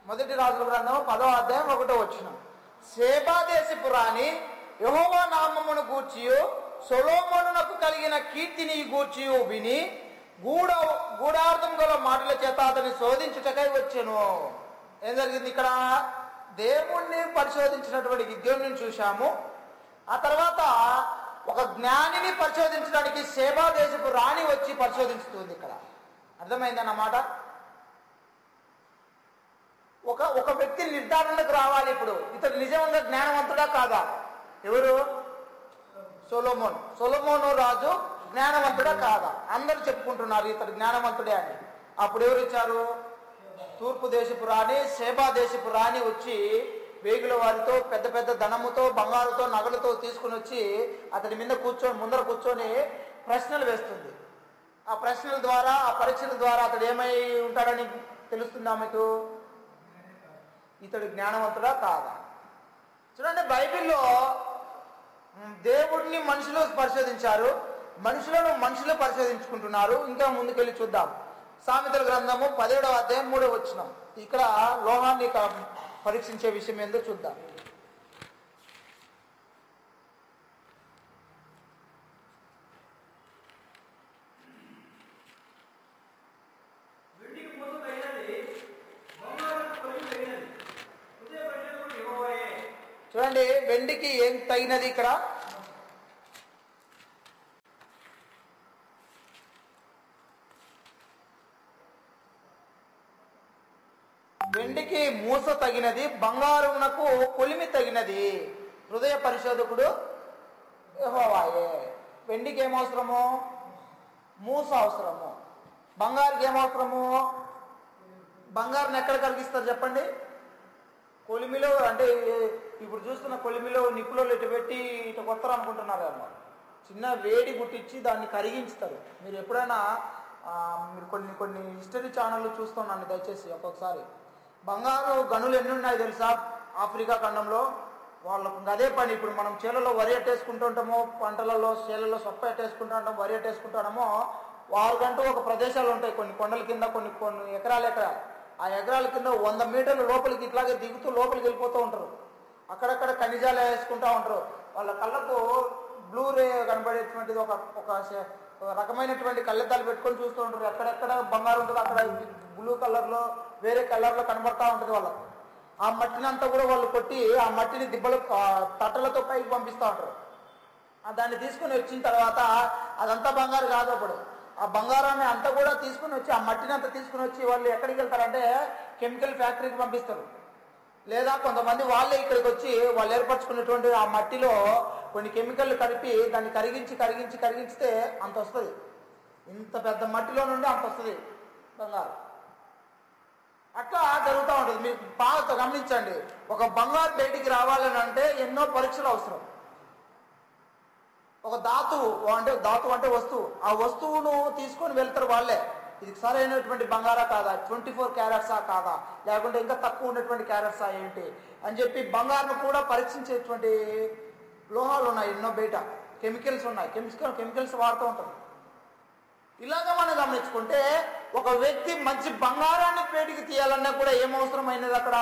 మొదటి రాజుల గ్రంథం పదో అధ్యాయం ఒకటో వచ్చిన సేబాదేశపు రాణి యహోవా నామమును గూర్చియు సొలోమోనునకు కలిగిన కీర్తిని గూర్చియు విని గూఢ గూఢార్థం గల మాటల చేత అతన్ని శోధించుటకై వచ్చాను ఏం జరిగింది ఇక్కడ దేవుణ్ణి పరిశోధించినటువంటి విద్యోని చూశాము ఆ తర్వాత ఒక జ్ఞానిని పరిశోధించడానికి సేవా దేశపు రాణి వచ్చి పరిశోధించుతుంది ఇక్కడ అర్థమైందన్నమాట ఒక ఒక వ్యక్తి నిర్ధారణకు రావాలి ఇప్పుడు ఇతడు నిజంగా జ్ఞానవంతుడా కాదా ఎవరు సొలోమోన్ సొలోమోను రాజు జ్ఞానవంతుడా కాదా అందరూ చెప్పుకుంటున్నారు ఇతడు జ్ఞానవంతుడే అని అప్పుడు ఎవరు ఇచ్చారు తూర్పు దేశపు రాణి సేబా దేశపు రాణి వచ్చి వేగుల వారితో పెద్ద పెద్ద ధనముతో బంగారుతో నగలతో తీసుకుని వచ్చి అతడి మీద కూర్చొని ముందర కూర్చొని ప్రశ్నలు వేస్తుంది ఆ ప్రశ్నల ద్వారా ఆ పరీక్షల ద్వారా అతడు ఏమై ఉంటాడని తెలుస్తుందా మీకు ఇతడు జ్ఞానవంతుడా కాదా చూడండి బైబిల్లో మ్, దేవుడిని మనుషులు పరిశోధించారు మనుషులను మనుషులు పరిశోధించుకుంటున్నారు ఇంకా ముందుకెళ్ళి చూద్దాం సామెతల గ్రంథము పదిహేడవ అధ్యాయం మూడో వచ్చిన ఇక్కడ లోహాన్ని క- పరీక్షించే విషయం ఏందో చూద్దాం వెండికి ముందు తగినది బంగారం కొలిమి తగినది హృదయ ప్రజలకు ఇవ్వబోయే చూడండి వెండికి ఏం తగినది ఇక్కడ వెండికి మూస తగినది బంగారమునకు కొలిమి తగినది హృదయ పరిశోధకుడు యెహోవాయే వెండికి ఏం అవసరము మూస అవసరము బంగారుకి ఏం అవసరము బంగారం ఎక్కడ కలిగిస్తారు చెప్పండి కొలిమిలో అంటే ఇప్పుడు చూస్తున్న కొలిమిలో నిప్పులో ఇటు పెట్టి ఇటు కొత్తరు అనుకుంటున్నారు అమ్మ చిన్న వేడి గుట్టించి దాన్ని కరిగించుతారు మీరు ఎప్పుడైనా ఆ, మీరు కొన్ని కొన్ని హిస్టరీ ఛానళ్ళు చూస్తున్నాను దయచేసి ఒక్కొక్కసారి బంగారు గనులు ఎన్ని ఉన్నాయి తెలుసా ఆఫ్రికా ఖండంలో వాళ్ళకు ఇంకా అదే పని ఇప్పుడు మనం చేలలో వరి ఎట్టేసుకుంటుంటామో పంటలలో చేలలో సొప్ప ఎట్టేసుకుంటూ ఉంటాం వరి ఎట్టేసుకుంటామో వాళ్ళకంటూ ఒక ప్రదేశాలు ఉంటాయి కొన్ని కొండల కింద కొన్ని కొన్ని ఎకరాలు ఎకరాలు ఆ ఎకరాల కింద వంద మీటర్ల లోపలికి ఇట్లాగే దిగుతూ లోపలికి వెళ్ళిపోతూ ఉంటారు అక్కడక్కడ ఖనిజాలు వేసుకుంటూ ఉంటారు వాళ్ళ కళ్ళకు బ్లూ రే కనబడేటువంటిది ఒక ఒక శ- ఒక రకమైనటువంటి కళ్ళద్దాలు పెట్టుకొని చూస్తూ ఉంటారు ఎక్కడెక్కడ బంగారం ఉంటుందో అక్కడ బ్లూ కలర్లో వేరే కలర్లో కనబడతా ఉంటుంది వాళ్ళకు ఆ మట్టిని అంతా కూడా వాళ్ళు కొట్టి ఆ మట్టిని దిబ్బలు ఆ, తట్టలతో పైకి పంపిస్తూ ఉంటారు ఆ దాన్ని తీసుకుని వచ్చిన తర్వాత అదంతా బంగారు కాదు అప్పుడు ఆ బంగారాన్ని అంతా కూడా తీసుకుని వచ్చి ఆ మట్టిని అంతా తీసుకుని వచ్చి వాళ్ళు ఎక్కడికి వెళ్తారంటే కెమికల్ ఫ్యాక్టరీకి పంపిస్తారు లేదా కొంతమంది వాళ్ళే ఇక్కడికి వచ్చి వాళ్ళు ఏర్పరచుకున్నటువంటి ఆ మట్టిలో కొన్ని కెమికల్ కలిపి దాన్ని కరిగించి కరిగించి కరిగిస్తే అంత వస్తుంది ఇంత పెద్ద మట్టిలో నుండి అంత వస్తుంది బంగారు అట్లా జరుగుతూ ఉంటుంది మీరు బాగా గమనించండి ఒక బంగారు బయటికి రావాలని అంటే ఎన్నో పరీక్షలు అవసరం ఒక ధాతువు అంటే ధాతువు అంటే వస్తువు ఆ వస్తువును తీసుకొని వెళ్తారు వాళ్ళే ఇది సరైనటువంటి బంగారా కాదా ట్వంటీ ఫోర్ క్యారెట్సా కాదా లేకుంటే ఇంకా తక్కువ ఉన్నటువంటి క్యారెట్సా ఏంటి అని చెప్పి బంగారును కూడా పరీక్షించేటువంటి లోహాలు ఉన్నాయి ఎన్నో బయట కెమికల్స్ ఉన్నాయి కెమికల్ కెమికల్స్ వాడుతూ ఉంటారు ఇలాగ మనం గమనించుకుంటే ఒక వ్యక్తి మంచి బంగారాన్ని పేటికి తీయాలన్నా కూడా ఏం అవసరమైనది అక్కడ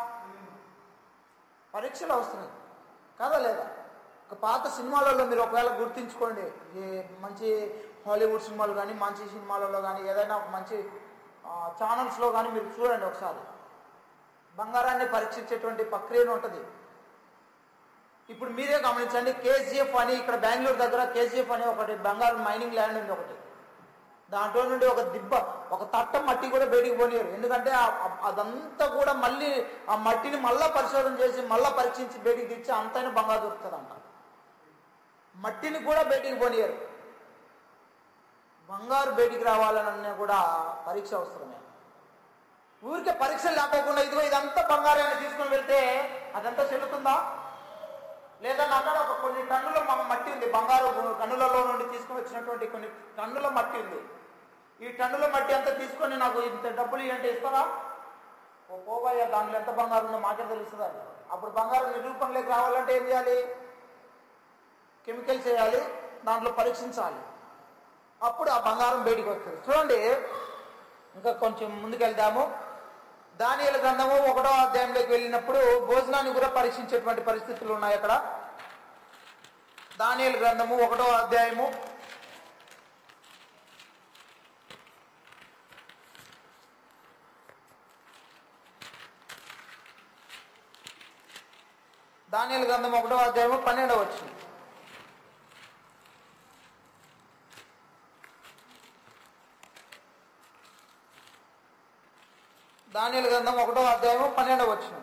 పరీక్షలు అవసరం కదా లేదా ఒక పాత సినిమాలలో మీరు ఒకవేళ గుర్తించుకోండి ఈ మంచి హాలీవుడ్ సినిమాలు కానీ మంచి సినిమాలలో కానీ ఏదైనా ఒక మంచి ఛానల్స్లో కానీ మీరు చూడండి ఒకసారి బంగారాన్ని పరీక్షించేటువంటి ప్రక్రియను ఉంటుంది ఇప్పుడు మీరే గమనించండి కేజీఎఫ్ అని ఇక్కడ బెంగళూరు దగ్గర కేజీఎఫ్ అని ఒకటి బంగారం మైనింగ్ ల్యాండ్ ఉంది ఒకటి దాంట్లో నుండి ఒక దిబ్బ ఒక తట్ట మట్టి కూడా బయటికి పోనీయరు ఎందుకంటే ఆ- ఆ- అదంతా కూడా మళ్ళీ ఆ మట్టిని మళ్ళా పరిశోధన చేసి మళ్ళా పరీక్షించి బయటికి తెచ్చి అంతైనా బంగారు దొరుకుతుంది అంట మట్టిని కూడా బయటికి పోనీయరు బంగారు బయటికి రావాలన్న కూడా పరీక్ష అవసరమే ఊరికే పరీక్ష లేకోకుండా ఇదిగో ఇదంతా బంగారాన్ని తీసుకొని వెళ్తే అదంతా చెల్లుతుందా లేదా నా కాడ ఒక కొన్ని టన్నుల మ- మట్టి ఉంది బంగారు టన్నులలో నుండి తీసుకొని వచ్చినటువంటి కొన్ని టన్నుల మట్టి ఉంది ఈ టన్నుల మట్టి అంతా తీసుకొని నాకు ఇంత డబ్బులు ఇవ్వంటే ఇస్తారా ఓ పోవయ్యా దాంట్లో ఎంత బంగారం ఉందో మాకే తెలుస్తుందా అప్పుడు బంగారం నిరూపణలోకి రావాలంటే ఏం చేయాలి కెమికల్స్ వేయాలి దాంట్లో పరీక్షించాలి అప్పుడు ఆ బంగారం బయటికి వస్తుంది చూడండి ఇంకా కొంచెం ముందుకెళ్దాము దానియల గ్రంథము ఒకటో అధ్యాయంలోకి వెళ్ళినప్పుడు భోజనాన్ని కూడా పరీక్షించేటువంటి పరిస్థితులు ఉన్నాయి అక్కడ దానియల గ్రంథము ఒకటో అధ్యాయము దానియల గ్రంథం ఒకటో అధ్యాయము పన్నెండవ వచ్చింది దానియల గ్రంథం ఒకటో అధ్యాయము పన్నెండవ వచ్చింది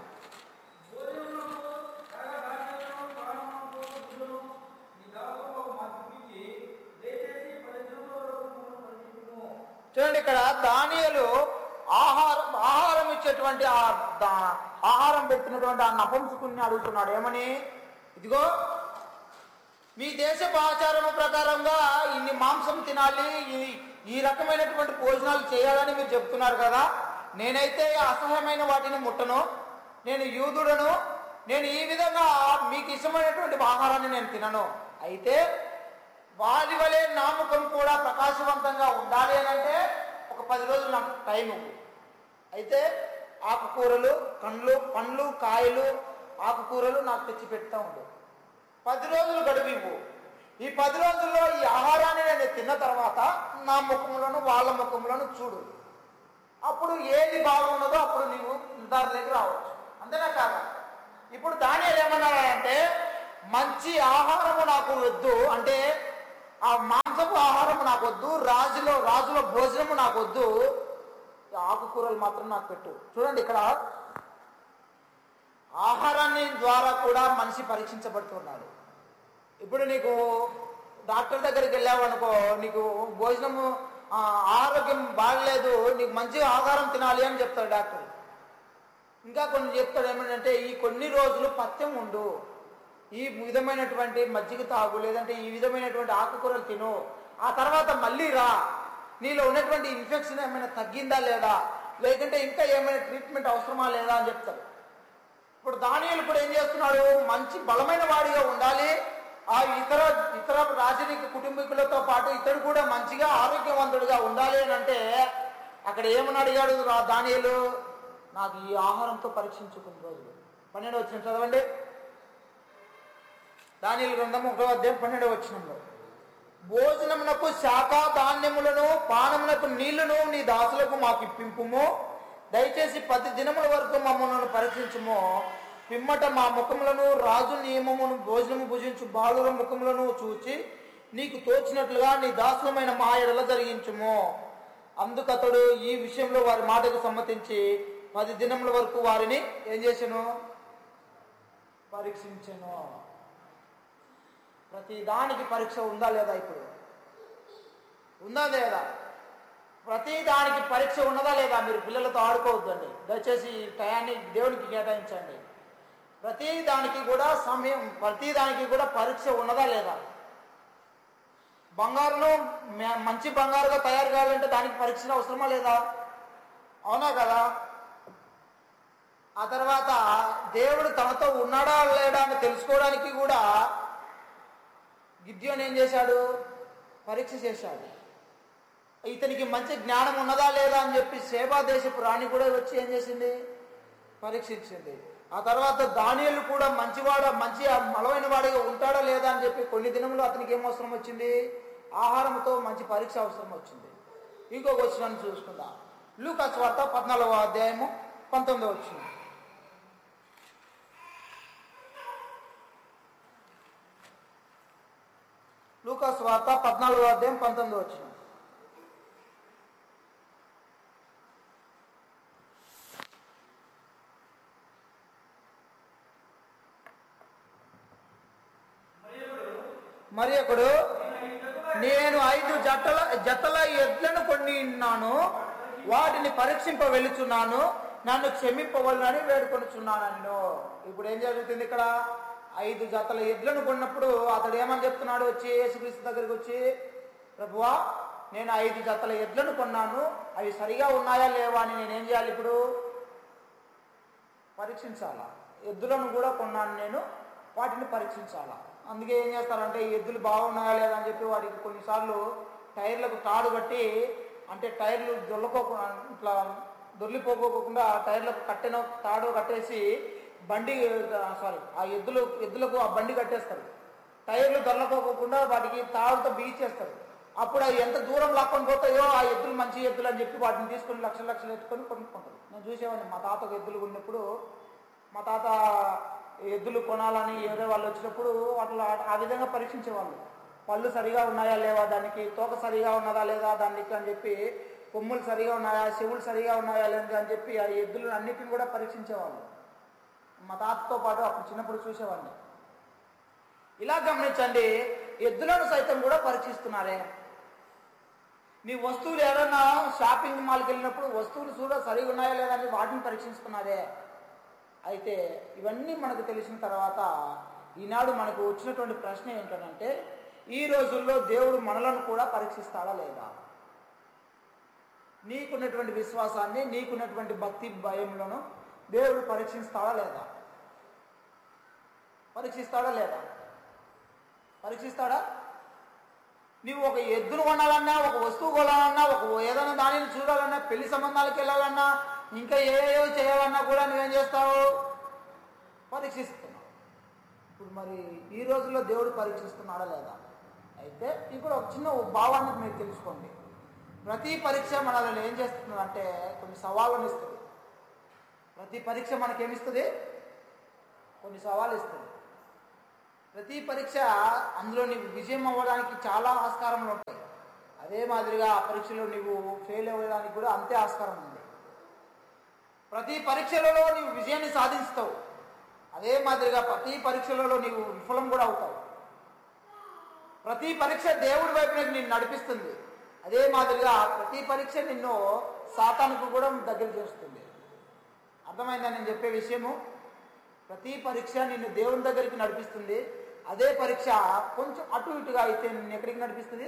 చూడండి ఇక్కడ దానియలు ఆహారం ఆహారం ఇచ్చేటువంటి ఆ దా- ఆహారం పెట్టినటువంటి ఆ నపంసుకుని అడుగుతున్నాడు ఏమని ఇదిగో మీ దేశ ఆచారము ప్రకారంగా ఇన్ని మాంసం తినాలి ఈ- ఈ రకమైనటువంటి భోజనాలు చేయాలని మీరు చెప్తున్నారు కదా నేనైతే అసహ్యమైన వాటిని ముట్టను నేను యూదుడను నేను ఈ విధంగా మీకు ఇష్టమైనటువంటి ఆహారాన్ని నేను తినను అయితే వారి వలె నామకం కూడా ప్రకాశవంతంగా ఉండాలి అని అంటే ఒక పది రోజులు నాకు టైం ఇవ్వు. అయితే ఆకుకూరలు కండ్లు పండ్లు కాయలు ఆకుకూరలు నాకు తెచ్చి పెడతా ఉండు పది రోజులు గడువు ఇవ్వు ఈ పది రోజుల్లో ఈ ఆహారాన్ని నేను తిన్న తర్వాత నా ముఖములను వాళ్ళ ముఖములను చూడు అప్పుడు ఏది బాగున్నదో అప్పుడు నీవు నిర్ధారణకి రావచ్చు అంతేనా కాదా ఇప్పుడు దాని ఏమన్నాడంటే మంచి ఆహారము నాకు వద్దు అంటే ఆ మాంసపు ఆహారము నాకు వద్దు రాజులో రాజుల భోజనము నాకు వద్దు ఈ ఆకుకూరలు మాత్రం నాకు పెట్టు చూడండి ఇక్కడ ఆహారాన్ని ద్వారా కూడా మనిషి పరీక్షించబడుతున్నాడు ఇప్పుడు నీకు డాక్టర్ దగ్గరికి వెళ్ళావు అనుకో నీకు భోజనము ఆ, ఆరోగ్యం బాగలేదు నీకు మంచి ఆహారం తినాలి అని చెప్తాడు డాక్టర్ ఇంకా కొన్ని చెప్తాడు ఏమంటే ఈ కొన్ని రోజులు పథ్యం ఉండు ఈ విధమైనటువంటి మజ్జిగ తాగు లేదంటే ఈ విధమైనటువంటి ఆకుకూరలు తిను ఆ తర్వాత మళ్ళీ రా నీలో ఉన్నటువంటి ఇన్ఫెక్షన్ ఏమైనా తగ్గిందా లేదా లేకుంటే ఇంకా ఏమైనా ట్రీట్మెంట్ అవసరమా లేదా అని చెప్తాడు ఇప్పుడు దానియులు కూడా ఏం చేస్తున్నాడు మంచి బలమైన వాడిగా ఉండాలి ఆ ఇతర ఇతర రాజనీయ కుటుంబీకులతో పాటు ఇతడు కూడా మంచిగా ఆరోగ్యవంతుడిగా ఉండాలి అని అంటే అక్కడ ఏమని అడిగాడు రా- దానియేలు నాకు ఈ ఆహారంతో పరీక్షించుకున్న రోజులు పన్నెండు వచ్చిన చదవండి దానియుల గ్రంథం ఒకటో అధ్యాయం పన్నెండు వచ్చినంలో భోజనమునకు శాఖ ధాన్యములను పానమునకు నీళ్లను నీ దాసులకు మాకు ఇప్పింపుము దయచేసి పది దినముల వరకు మమ్మల్ని పరీక్షించుము పిమ్మట మా ముఖములను రాజు నియమమును భోజనము భుజించు బాలుర ముఖములను చూచి నీకు తోచినట్లుగా నీ దాసులమైన మా ఎడల జరిగించుము అందుకతడు ఈ విషయంలో వారి మాటకు సమ్మతించి పది దినముల వరకు వారిని ఏం చేశాను పరీక్షించను ప్రతి దానికి పరీక్ష ఉందా లేదా ఇప్పుడు ఉందా లేదా ప్రతి దానికి పరీక్ష ఉన్నదా లేదా మీరు పిల్లలతో ఆడుకోవద్దండి దయచేసి ఈ టయాన్ని దేవునికి కేటాయించండి ప్రతి దానికి కూడా సమయం ప్రతి దానికి కూడా పరీక్ష ఉన్నదా లేదా బంగారును మ- మంచి బంగారుగా తయారు కావాలంటే దానికి పరీక్ష అవసరమా లేదా అవునా కదా ఆ తర్వాత దేవుడు తనతో ఉన్నాడా లేడా అని తెలుసుకోవడానికి కూడా గిద్యోన్ ఏం చేశాడు పరీక్ష చేశాడు ఇతనికి మంచి జ్ఞానం ఉన్నదా లేదా అని చెప్పి సేవా దేశపు రాణి కూడా వచ్చి ఏం చేసింది పరీక్షించింది ఆ తర్వాత దానియలు కూడా మంచివాడ మంచి బలమైన వాడిగా ఉంటాడా లేదా అని చెప్పి కొన్ని దినములు అతనికి ఏం అవసరం వచ్చింది ఆహారంతో మంచి పరీక్ష అవసరం వచ్చింది ఇంకొక వచ్చినాన్ని చూసుకుందాం లూకాస్ వార్త పద్నాలుగవ అధ్యాయము పంతొమ్మిదో వచ్చింది లూకాస్ వార్త పద్నాలుగో అధ్యాయం పంతొమ్మిదో వచ్చింది మరి ఒకడు నేను ఐదు జట్టల జతల ఎడ్లను కొన్ని ఉన్నాను వాటిని పరీక్షింప వెళుచున్నాను నన్ను క్షమింపవలనని వేడుకొనుచున్నాను నేను ఇప్పుడు ఏం జరుగుతుంది ఇక్కడ ఐదు జతల ఎడ్లను కొన్నప్పుడు అతడు ఏమని చెప్తున్నాడు వచ్చి యేసుక్రీస్తు దగ్గరికి వచ్చి ప్రభువా నేను ఐదు జతల ఎడ్లను కొన్నాను అవి సరిగా ఉన్నాయా లేవా అని నేనేం చేయాలి ఇప్పుడు పరీక్షించాలా ఎద్దులను కూడా కొన్నాను నేను వాటిని పరీక్షించాలా అందుకే ఏం చేస్తారంటే ఈ ఎద్దులు బాగున్నాయా లేదా అని చెప్పి వాటికి కొన్నిసార్లు టైర్లకు తాడు కట్టి అంటే టైర్లు దొల్లకోకుండా ఇట్లా దొర్లిపోకోకుండా ఆ టైర్లకు కట్టెనో తాడో కట్టేసి బండి సారీ ఆ ఎద్దులు ఎద్దులకు ఆ బండి కట్టేస్తారు టైర్లు దొరలకోకుండా వాటికి తాడుతో బిగించేస్తారు అప్పుడు అవి ఎంత దూరం లాక్కొని పోతాయో ఆ ఎద్దులు మంచి ఎద్దులు అని చెప్పి వాటిని తీసుకొని లక్షల లక్షలు ఎత్తుకొని కొనుక్కుంటారు నేను చూసేవాడిని మా తాతకు ఎద్దులు ఉన్నప్పుడు మా తాత ఎద్దులు కొనాలని వేరే వాళ్ళు వచ్చినప్పుడు అట్లా ఆ విధంగా పరీక్షించేవాళ్ళు పళ్ళు సరిగా ఉన్నాయా లేవా దానికి తోక సరిగా ఉన్నదా లేదా దానికి అని చెప్పి కొమ్ములు సరిగా ఉన్నాయా చెవులు సరిగా ఉన్నాయా లేదా అని చెప్పి ఆ ఎద్దులు అన్నిటిని కూడా పరీక్షించేవాళ్ళు మా తాతతో పాటు అప్పుడు చిన్నప్పుడు చూసేవాడిని ఇలా గమనించండి ఎద్దులను సైతం కూడా పరీక్షిస్తున్నారే నీ వస్తువులు ఏదైనా షాపింగ్ మాల్కి వెళ్ళినప్పుడు వస్తువులు చూడ సరిగా ఉన్నాయా లేదా అని వాటిని పరీక్షిస్తున్నారే అయితే ఇవన్నీ మనకు తెలిసిన తర్వాత ఈనాడు మనకు వచ్చినటువంటి ప్రశ్న ఏంటంటే ఈ రోజుల్లో దేవుడు మనలను కూడా పరీక్షిస్తాడా లేదా నీకున్నటువంటి విశ్వాసాన్ని నీకున్నటువంటి భక్తి భయములను దేవుడు పరీక్షిస్తాడా లేదా పరీక్షిస్తాడా లేదా పరీక్షిస్తాడా నీవు ఒక ఎద్దును కొనాలన్నా ఒక వస్తువు కొనాలన్నా ఒక ఏదైనా దానిని చూడాలన్నా పెళ్లి సంబంధాలకు వెళ్ళాలన్నా ఇంకా ఏవేవో చేయాలన్నా కూడా నువ్వేం చేస్తావు పరీక్షిస్తున్నావు ఇప్పుడు మరి ఈ రోజుల్లో దేవుడు పరీక్షిస్తున్నాడా లేదా అయితే ఇప్పుడు ఒక చిన్న భావాన్ని మీరు తెలుసుకోండి ప్రతి పరీక్ష మనల్ని ఏం చేస్తుందంటే కొన్ని సవాళ్ళను ఇస్తుంది ప్రతి పరీక్ష మనకేమిస్తుంది కొన్ని సవాళ్ళు ఇస్తుంది ప్రతి పరీక్ష అందులో నీవు విజయం అవ్వడానికి చాలా ఆస్కారములు ఉంటాయి అదే మాదిరిగా ఆ పరీక్షలో నీవు ఫెయిల్ అవ్వడానికి కూడా అంతే ఆస్కారం ఉంది ప్రతి పరీక్షలలో నీవు విజయాన్ని సాధిస్తావు అదే మాదిరిగా ప్రతి పరీక్షలలో నీవు విఫలం కూడా అవుతావు ప్రతి పరీక్ష దేవుడి వైపునకు నిన్ను నడిపిస్తుంది అదే మాదిరిగా ప్రతి పరీక్ష నిన్ను సాతానికి కూడా దగ్గర చేస్తుంది అర్థమైందా నేను చెప్పే విషయము ప్రతి పరీక్ష నిన్ను దేవుని దగ్గరికి నడిపిస్తుంది అదే పరీక్ష కొంచెం అటు ఇటుగా అయితే నిన్ను ఎక్కడికి నడిపిస్తుంది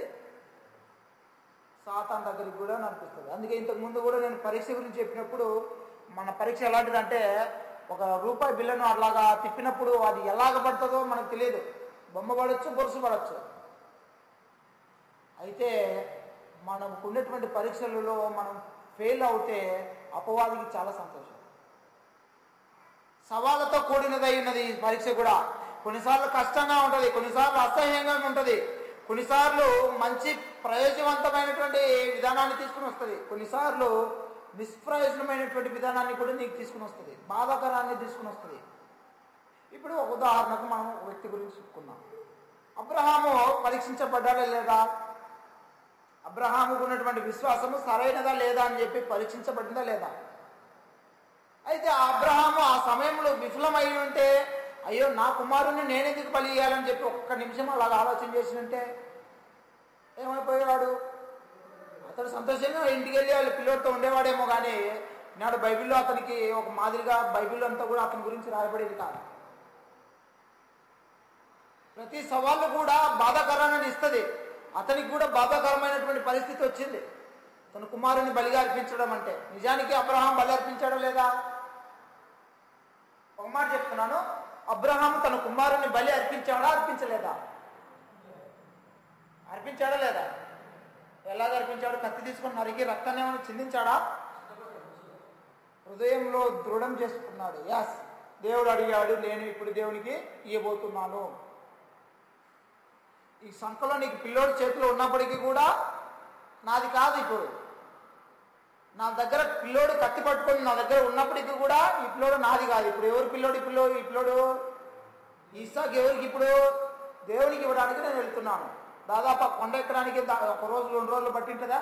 సాతాన్ దగ్గరికి కూడా నడిపిస్తుంది అందుకే ఇంతకు ముందు కూడా నేను పరీక్ష గురించి చెప్పినప్పుడు మన పరీక్ష ఎలాంటిదంటే ఒక రూపాయి బిల్లును అట్లాగా తిప్పినప్పుడు అది ఎలాగ పడుతుందో మనకు తెలియదు బొమ్మ పడవచ్చు బొరుసు పడవచ్చు అయితే మనకు ఉన్నటువంటి పరీక్షలలో మనం ఫెయిల్ అవుతే అపవాదికి చాలా సంతోషం సవాళ్ళతో కూడినదై ఉన్నది ఈ పరీక్ష కూడా కొన్నిసార్లు కష్టంగా ఉంటుంది కొన్నిసార్లు అసహ్యంగా ఉంటుంది కొన్నిసార్లు మంచి ప్రయోజనవంతమైనటువంటి విధానాన్ని తీసుకుని వస్తుంది కొన్నిసార్లు నిష్ప్రయోజనమైనటువంటి విధానాన్ని కూడా నీకు తీసుకుని వస్తుంది బాధాకరాన్ని తీసుకుని వస్తుంది ఇప్పుడు ఒక ఉదాహరణకు మనం ఒక వ్యక్తి గురించి చెప్పుకుందాం అబ్రహాము పరీక్షించబడ్డాడా లేదా అబ్రహాముకు ఉన్నటువంటి విశ్వాసము సరైనదా లేదా అని చెప్పి పరీక్షించబడిందా లేదా అయితే ఆ అబ్రహాము ఆ సమయంలో విఫలమై ఉంటే అయ్యో నా కుమారుని నేనెందుకు బలి ఇయ్యాలని చెప్పి ఒక్క నిమిషం అలాగ ఆలోచన చేసినంటే ఏమైపోయాడు అతడు సంతోషంగా ఇంటికి వెళ్ళి వాళ్ళ పిల్లలతో ఉండేవాడేమో కానీ నాడు బైబిల్లో అతనికి ఒక మాదిరిగా బైబిల్ అంతా కూడా అతని గురించి రాయబడేది కాదు ప్రతి సవాళ్ళు కూడా బాధాకరాన్ని ఇస్తుంది అతనికి కూడా బాధాకరమైనటువంటి పరిస్థితి వచ్చింది తన కుమారుని బలిగా అర్పించడం అంటే నిజానికి అబ్రహాం బలి అర్పించాడా లేదా ఒక మాట చెప్తున్నాను అబ్రహాం తన కుమారుని బలి అర్పించాడా అర్పించలేదా అర్పించాడా లేదా ఎలాగ అర్పించాడు కత్తి తీసుకుని నరికి రక్తాన్ని ఏమైనా చిందించాడా హృదయంలో దృఢం చేసుకున్నాడు యాస్ దేవుడు అడిగాడు నేను ఇప్పుడు దేవునికి ఇవ్వబోతున్నాను ఈ సంఖలో నీకు పిల్లోడు చేతిలో ఉన్నప్పటికీ కూడా నాది కాదు ఇప్పుడు నా దగ్గర పిల్లోడు కత్తి పట్టుకొని నా దగ్గర ఉన్నప్పటికీ కూడా ఈ పిల్లోడు నాది కాదు ఇప్పుడు ఎవరు పిల్లోడు ఈ పిల్లోడు ఈ పిల్లోడు ఈసాకి ఎవరికి ఇప్పుడు దేవునికి ఇవ్వడానికి నేను వెళ్తున్నాను దాదాపు ఆ కొండ ఎక్కడానికి దా- ఒక రోజు రెండు రోజులు పట్టింటుందా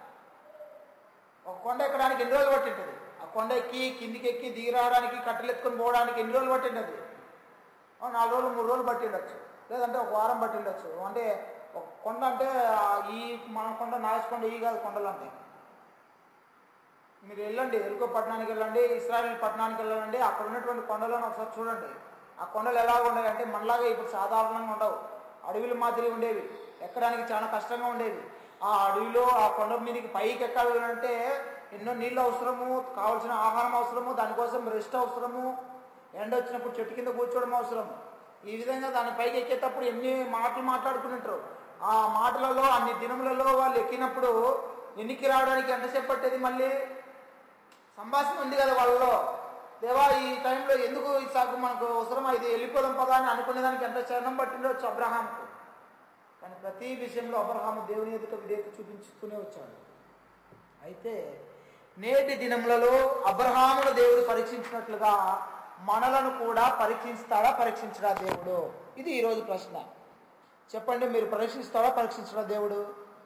ఒక కొండ ఎక్కడానికి ఎన్ని రోజులు పట్టింటుంది ఆ కొండ ఎక్కి కిందికి ఎక్కి దిగి రావడానికి కట్టెలు ఎత్తుకొని పోవడానికి ఎన్ని రోజులు పట్టింటుంది ఓ నాలుగు రోజులు మూడు రోజులు పట్టి ఉండొచ్చు లేదంటే ఒక వారం పట్టి ఉండొచ్చు అంటే ఒక కొండ అంటే ఆ ఈ మన కొండ నాయస్ కొండ ఈ కాదు కొండలు అంటే మీరు వెళ్ళండి ఎరుకో పట్టణానికి వెళ్ళండి ఇస్రాయల్ పట్టణానికి వెళ్ళండి అక్కడ ఉన్నటువంటి కొండలను ఒకసారి చూడండి ఆ కొండలు ఎలా ఉండేవి అంటే మనలాగా ఇప్పుడు సాధారణంగా ఉండవు అడవిలు మాదిరి ఉండేవి ఎక్కడానికి చాలా కష్టంగా ఉండేవి ఆ అడవిలో ఆ కొండ మీదకి పైకి ఎక్కాలంటే ఎన్నో నీళ్ళు అవసరము కావాల్సిన ఆహారం అవసరము దానికోసం రెస్ట్ అవసరము ఎండ వచ్చినప్పుడు చెట్టు కింద కూర్చోవడం అవసరం ఈ విధంగా దాని పైకి ఎక్కేటప్పుడు ఎన్ని మాటలు మాట్లాడుకుని ఆ మాటలలో అన్ని దినములలో వాళ్ళు ఎక్కినప్పుడు ఎన్నికి రావడానికి ఎంతసేపు పట్టేది మళ్ళీ సంభాషణ ఉంది కదా వాళ్ళలో దేవా ఈ టైంలో ఎందుకు ఈ సాగు మనకు అవసరం ఇది వెళ్ళిపోదాం పదా అని అనుకునేదానికి ఎంత చరణం పట్టిండొచ్చు అబ్రహాంకు కానీ ప్రతి విషయంలో అబ్రహాము దేవుని ఎదుట విధేయత చూపించుతూనే వచ్చాడు అయితే నేటి దినములలో అబ్రహామును దేవుడు పరీక్షించినట్లుగా మనలను కూడా పరీక్షిస్తాడా పరీక్షించడా దేవుడు ఇది ఈరోజు ప్రశ్న చెప్పండి మీరు పరీక్షిస్తాడా పరీక్షించడా దేవుడు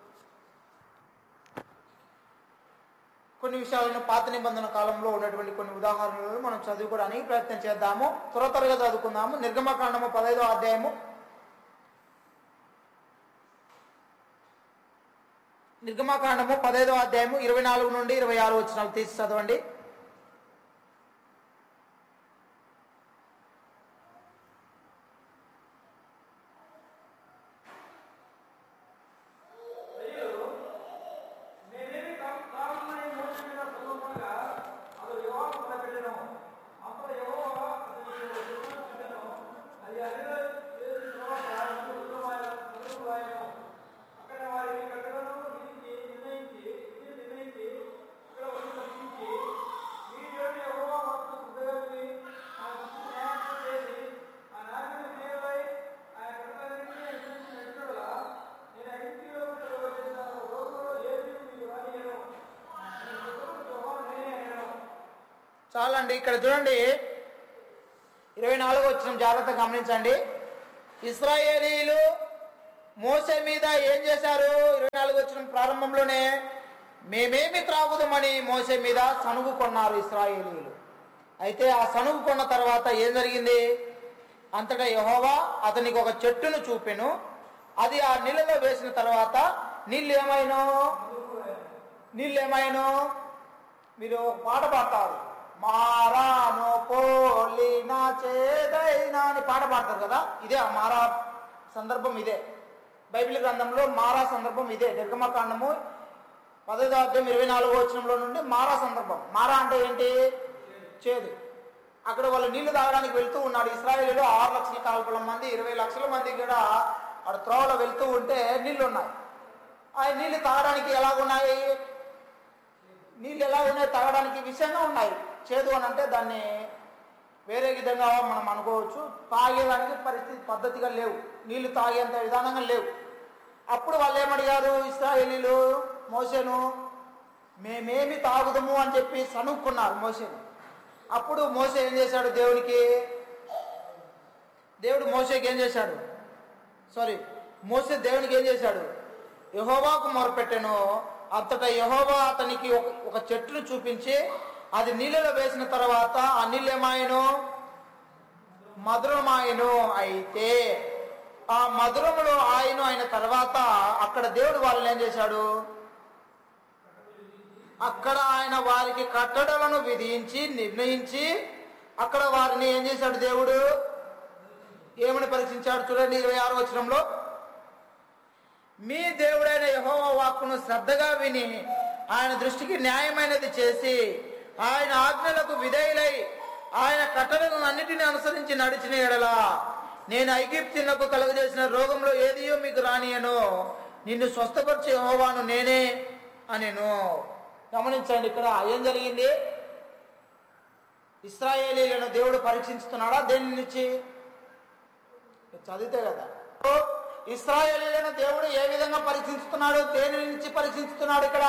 కొన్ని విషయాలను పాత నిబంధన కాలంలో ఉన్నటువంటి కొన్ని ఉదాహరణలను మనం చదువుకోవడానికి ప్రయత్నం చేద్దాము త్వర త్వరగా చదువుకుందాము నిర్గమకాండము పదహైదో అధ్యాయము నిర్గమకాండము పదహైదో అధ్యాయము ఇరవై నాలుగు నుండి ఇరవై ఆరు వచ్చినాలు తీసి చదవండి అయ్యో నేనేమి కా- కారణమై మోషే మీద సమూహంగా అతడు యెహోవాకు మొరపెట్టెను. అప్పుడు యెహోవా అతనికి ఒక దర్శనం చూపెను. అది అడవిలో చేసిన తర్వాత రెండు ఉత్తమమైన సముద్రములు ఆయను. అక్కడ వారి కట్టడలను విధించి నిర్ణయించి విధి నిర్ణయించి అక్కడ ఒకటి దర్శించి ఈ దేవుని యెహోవా వాక్కును శ్రద్ధగలిగి ఆ దృష్టి న్యాయం చేసి ఆ న్యాయమైన విధేయులై ఆయన కట్టడలన్నిటినీ అనుసరించి నడుచుకోగల నేను ఐగుప్తులో చేసిన రోజుల్లో ఏది మీకు రానియను. నేను చెప్పిన యెహోవా నేనే అయ్యాను. చాలండి ఇక్కడ చూడండి ఇరవై నాలుగు వచ్చిన జాగ్రత్త గమనించండి ఇస్రాయేలీలు మోసే మీద ఏం చేశారు ఇరవై నాలుగు వచ్చిన ప్రారంభంలోనే మేమేమి త్రాగుదామని మోసే మీద సనుగు కొన్నారు ఇస్రాయేలీలు అయితే ఆ సనుగు కొన్న తర్వాత ఏం జరిగింది అంతటా యహోవా అతనికి ఒక చెట్టును చూపెను అది ఆ నీళ్ళలో వేసిన తర్వాత నీళ్ళు ఏమైనో నీళ్ళు ఏమైనో మీరు ఒక పాట పాడతారు మారాను పోలిన చేదైనా అని పాట పాడతారు కదా ఇదే ఆ మారా సందర్భం ఇదే బైబిల్ గ్రంథంలో మారా సందర్భం ఇదే నిర్గమకాండము పదహైదో అధ్యాయం ఇరవై నాలుగో వచనంలో నుండి మారా సందర్భం మారా అంటే ఏంటి చేదు అక్కడ వాళ్ళు నీళ్లు తాగడానికి వెళ్తూ ఉన్నాడు ఇస్రాయేలీలో ఆరు లక్షల కాల్పుల మంది ఇరవై లక్షల మంది కూడా అక్కడ త్రోవలో వెళ్తూ ఉంటే నీళ్లు ఉన్నాయి ఆ నీళ్లు తాగడానికి ఎలాగున్నాయి నీళ్ళు ఎలా ఉన్నాయి తాగడానికి విషయంగా ఉన్నాయి చేదు అని అంటే దాన్ని వేరే విధంగా మనం అనుకోవచ్చు తాగేదానికి పరిస్థితి పద్ధతిగా లేవు నీళ్లు తాగేంత విధానంగా లేవు అప్పుడు వాళ్ళు ఏమడిగారు ఇస్రాయేలీలు మోసేను మేమేమి తాగుదము అని చెప్పి సనుక్కున్నారు మోసేను అప్పుడు మోసే ఏం చేశాడు దేవునికి దేవుడు మోసేకి ఏం చేశాడు సారీ మోసే దేవునికి ఏం చేశాడు యహోవాకు మొరపెట్టెను అంతటా యహోవా అతనికి ఒక ఒక చెట్టును చూపించి అది నీళ్ళలో వేసిన తర్వాత ఆ నీళ్ళు ఏమాయను మధురమాయను అయితే ఆ మధురములో ఆయన అయిన తర్వాత అక్కడ దేవుడు వాళ్ళని ఏం చేశాడు అక్కడ ఆయన వారికి కట్టడలను విధించి నిర్ణయించి అక్కడ వారిని ఏం చేశాడు దేవుడు ఏమని పరీక్షించాడు చూడండి ఇరవై ఆరో వచనంలో మీ దేవుడైన యహోవ వాక్కును శ్రద్ధగా విని ఆయన దృష్టికి న్యాయమైనది చేసి ఆయన ఆజ్ఞలకు విధేయులై ఆయన కట్టడలను అన్నిటిని అనుసరించి నడిచిన ఎడలా నేను ఐగిప్తినకు కలుగజేసిన రోగంలో ఏదియో మీకు రానియను నిన్ను స్వస్థపరిచే యెహోవాను నేనే అనెను గమనించండి ఇక్కడ ఏం జరిగింది ఇస్రాయేలీలను దేవుడు పరీక్షిస్తున్నాడా దేని నుంచి మీరు చదివితే కదా ఇస్రాయేలీలను దేవుడు ఏ విధంగా పరీక్షిస్తున్నాడు దేని నుంచి పరీక్షిస్తున్నాడు ఇక్కడ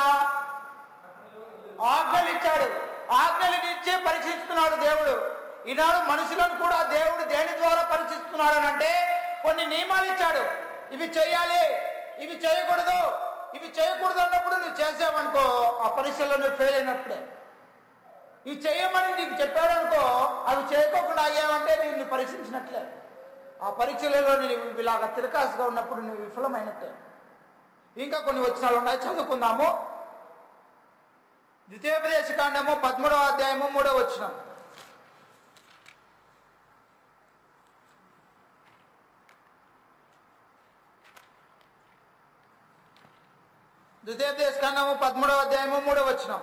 ఆజ్ఞలు ఇచ్చాడు ఆజ్ఞలు ఇచ్చి పరీక్షిస్తున్నాడు దేవుడు ఈనాడు మనుషులను కూడా దేవుడు దేని ద్వారా పరీక్షిస్తున్నాడు అని అంటే కొన్ని నియమాలు ఇచ్చాడు ఇవి చేయాలి ఇవి చేయకూడదు ఇవి చేయకూడదు అన్నప్పుడు నువ్వు చేసావనుకో ఆ పరీక్షలో నువ్వు ఫెయిల్ అయినప్పుడే ఇవి చేయమని నీకు చెప్పాడు అనుకో అవి చేయకోకుండా అయ్యావంటే నిన్ను పరీక్షించినట్లే ఆ పరీక్షలలో నువ్వు ఇలాగ తిరకాసుగా ఉన్నప్పుడు నువ్వు విఫలమైనట్టే ఇంకా కొన్ని వచనాలు ఉన్నాయి చదువుకుందాము ద్వితీయోపదేశ కాండము పదమూడవ అధ్యాయము మూడవ వచనం ద్వితీయోపదేశ కాండము పదమూడవ అధ్యాయము మూడవ వచనం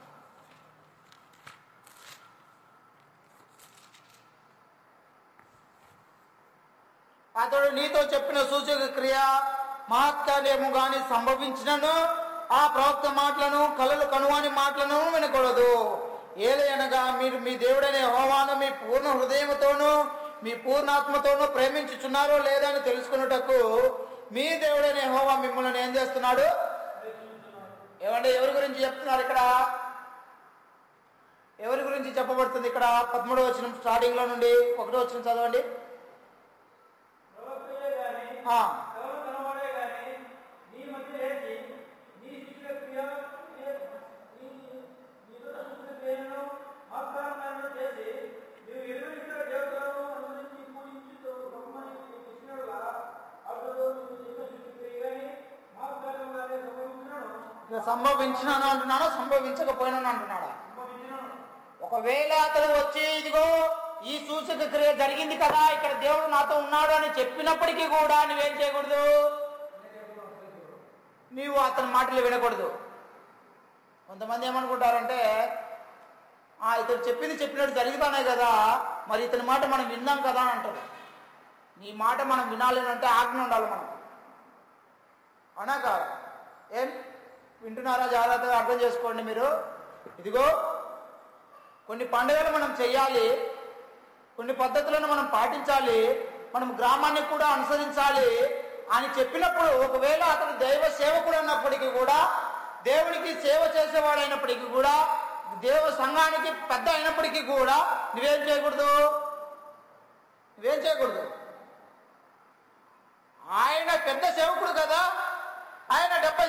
అతడు నీతో చెప్పిన సూచక క్రియ మహత్కార్యము గాని సంభవించినను ఆ ప్రవక్త మాటలను కలలు కనువాని మాటలను వినకూడదు ఏలయనగా మీరు మీ దేవుడైన యెహోవాను మీ పూర్ణ హృదయముతోనూ మీ పూర్ణాత్మతోనూ ప్రేమించుచున్నారో లేదో అని తెలుసుకున్నటకు మీ దేవుడైన యెహోవా మిమ్మల్ని ఏం చేస్తున్నాడు ఏమంటే ఎవరి గురించి చెప్తున్నారు ఇక్కడ ఎవరి గురించి చెప్పబడుతుంది ఇక్కడ పదమూడవ వచ్చిన స్టార్టింగ్ లో నుండి ఒకటో వచ్చిన చదవండి ప్రవక్తయే గాని ఆ, కలలు కనబడే గాని నీ మధ్య లేచి నీ శిష్యుల క్రియ నీ నీతో శిష్యుల క్రియలను ఆస్థానాలను చేసి నీవు ఎదురించిన దేవతలను అనుసరించి పూజించుతూ బ్రహ్మని కృష్ణుడుగా అప్పుడు నీవు చేసిన శిష్యుల క్రియ గాని ఆస్థానంగానే సంభవించినను ఇక సంభవించినాను అంటున్నాడా సంభవించకపోయినాను అంటున్నాడా సంభవించినను ఒకవేళ అతడు వచ్చి ఇదిగో ఈ సూచక క్రియ జరిగింది కదా ఇక్కడ దేవుడు నాతో ఉన్నాడు అని చెప్పినప్పటికీ కూడా నువ్వేం చేయకూడదు నీవు అతని మాటలు వినకూడదు కొంతమంది ఏమనుకుంటారంటే ఆ ఇతడు చెప్పింది చెప్పినట్టు జరుగుతానే కదా మరి ఇతని మాట మనం విన్నాం కదా అని అంటారు నీ మాట మనం వినాలి అని అంటే ఆజ్ఞ ఉండాలి మనం అవునా కాదు ఏం వింటున్నారా జాగ్రత్తగా అర్థం చేసుకోండి మీరు ఇదిగో కొన్ని పండుగలు మనం చేయాలి కొన్ని పద్ధతులను మనం పాటించాలి మనం గ్రామాన్ని కూడా అనుసరించాలి అని చెప్పినప్పుడు ఒకవేళ అతడు దైవ సేవకుడు అన్నప్పటికీ కూడా దేవునికి సేవ చేసేవాడైనప్పటికీ కూడా దేవ సంఘానికి పెద్ద అయినప్పటికీ కూడా నువ్వేం చేయకూడదు నువ్వేం చేయకూడదు ఆయన పెద్ద సేవకుడు కదా ఆయన డెబ్బై